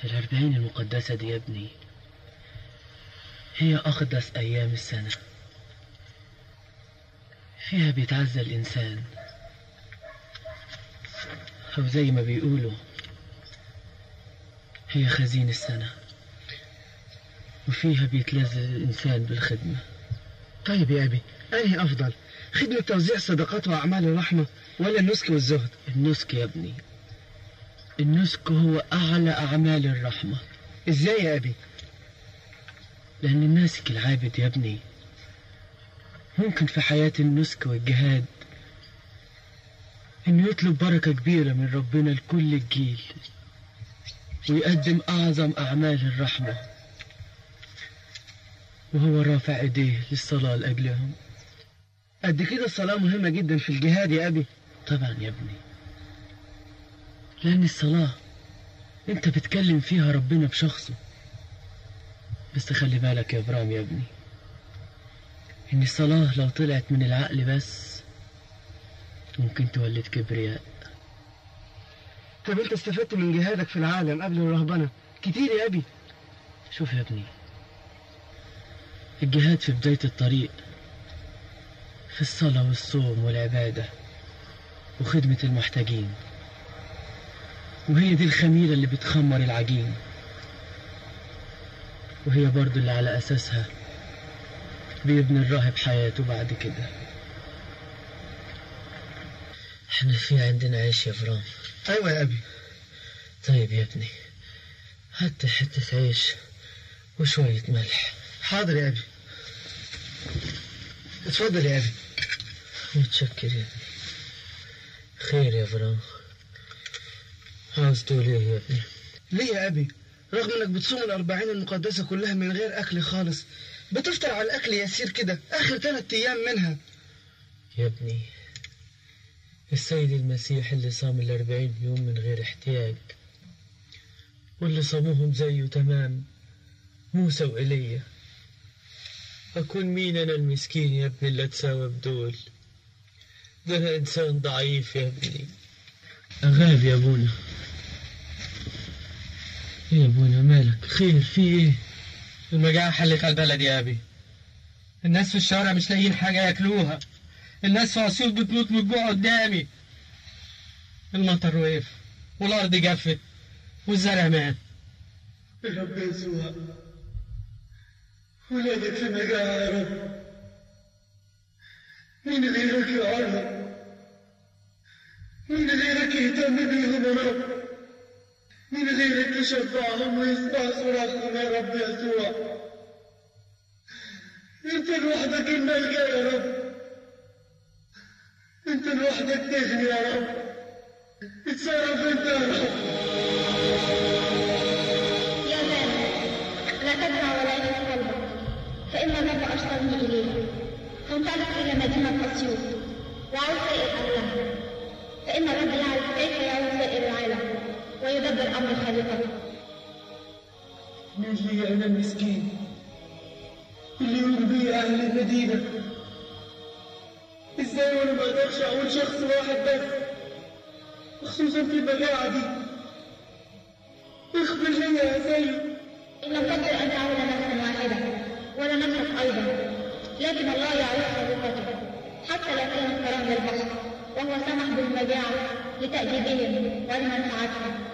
الأربعين المقدسة دي يا ابني هي أقدس أيام السنة فيها بيتعزى الإنسان أو زي ما بيقولوا هي خزين السنة وفيها بيتلذذ الإنسان بالخدمة طيب يا أبي أنهي أفضل خدمة توزيع الصدقات وأعمال الرحمة ولا النسك والزهد النسك يا ابني النسك هو أعلى أعمال الرحمة إزاي يا أبي لأن الناسك العابد يا ابني ممكن في حياة النسك والجهاد إنه يطلب بركة كبيرة من ربنا لكل الجيل ويقدم أعظم أعمال الرحمة وهو رافع إيديه للصلاة لأجلهم قد كده الصلاة مهمة جدا في الجهاد يا أبي طبعا يا ابني لأن الصلاة أنت بتكلم فيها ربنا بشخصه بس خلي بالك يا إبراهيم يا ابني إن الصلاة لو طلعت من العقل بس ممكن تولد كبرياء طب أنت استفدت من جهادك في العالم قبل الرهبنة كتير يا أبي شوف يا ابني الجهاد في بداية الطريق في الصلاة والصوم والعبادة وخدمة المحتاجين وهي دي الخميرة اللي بتخمر العجين وهي برضو اللي على أساسها بيبني الراهب حياته بعد كده احنا في عندنا عيش يا فرام أيوة يا أبي طيب يا ابني هات حتة عيش وشوية ملح حاضر يا أبي اتفضل يا أبي متشكر يا ابني خير يا فرام عاوز تقول ايه يا ابني ليه يا أبي رغم إنك بتصوم الأربعين المقدسة كلها من غير أكل خالص بتفطر على الأكل يسير كده آخر ثلاث أيام منها يا ابني السيد المسيح اللي صام الأربعين يوم من غير احتياج واللي صاموهم زيه تمام موسى وإيليا أكون مين أنا المسكين يا ابني اللي أتساوى بدول ده أنا إنسان ضعيف يا ابني أغاب يا أبونا إيه يا أبونا مالك خير في إيه المجاعة حلت على البلد يا أبي الناس في الشارع مش لاقيين حاجة ياكلوها الناس في أسيوط بتموت من الجوع قدامي المطر وقف والأرض جفت والزرع مات يا رب يسوع ولادك في مجاعة يا رب مين غيرك يا رب مين غيرك يهتم بيهم يا رب مين غيرك يشفعهم ويسمع صراخهم يا رب يسوع انت لوحدك الملجأ يا رب انت لوحدك تغني يا رب اتصرف انت يا رب يا زاني لا تدفع ولا ينسى قلبك فإن الرب أرسلني إليك فانطلق إلى مدينة أسيوط وعود سائر أهلها فإن الرب يعرف كيف يعود سائر العالم ويدبر أمر خالقته من لي أنا المسكين اللي يرضي أهل المدينة إزاي وأنا ما أقدرش أقول شخص واحد بس خصوصا في المجاعة دي اغفر لي يا سيد إن لم تقدر أن تعود نفسا واحدة ولا نفسك أيضا لكن الله يعرف خالقته حتى لو كانت كرم للبشر وهو سمح بالمجاعة لتأديبهم ولمنفعتهم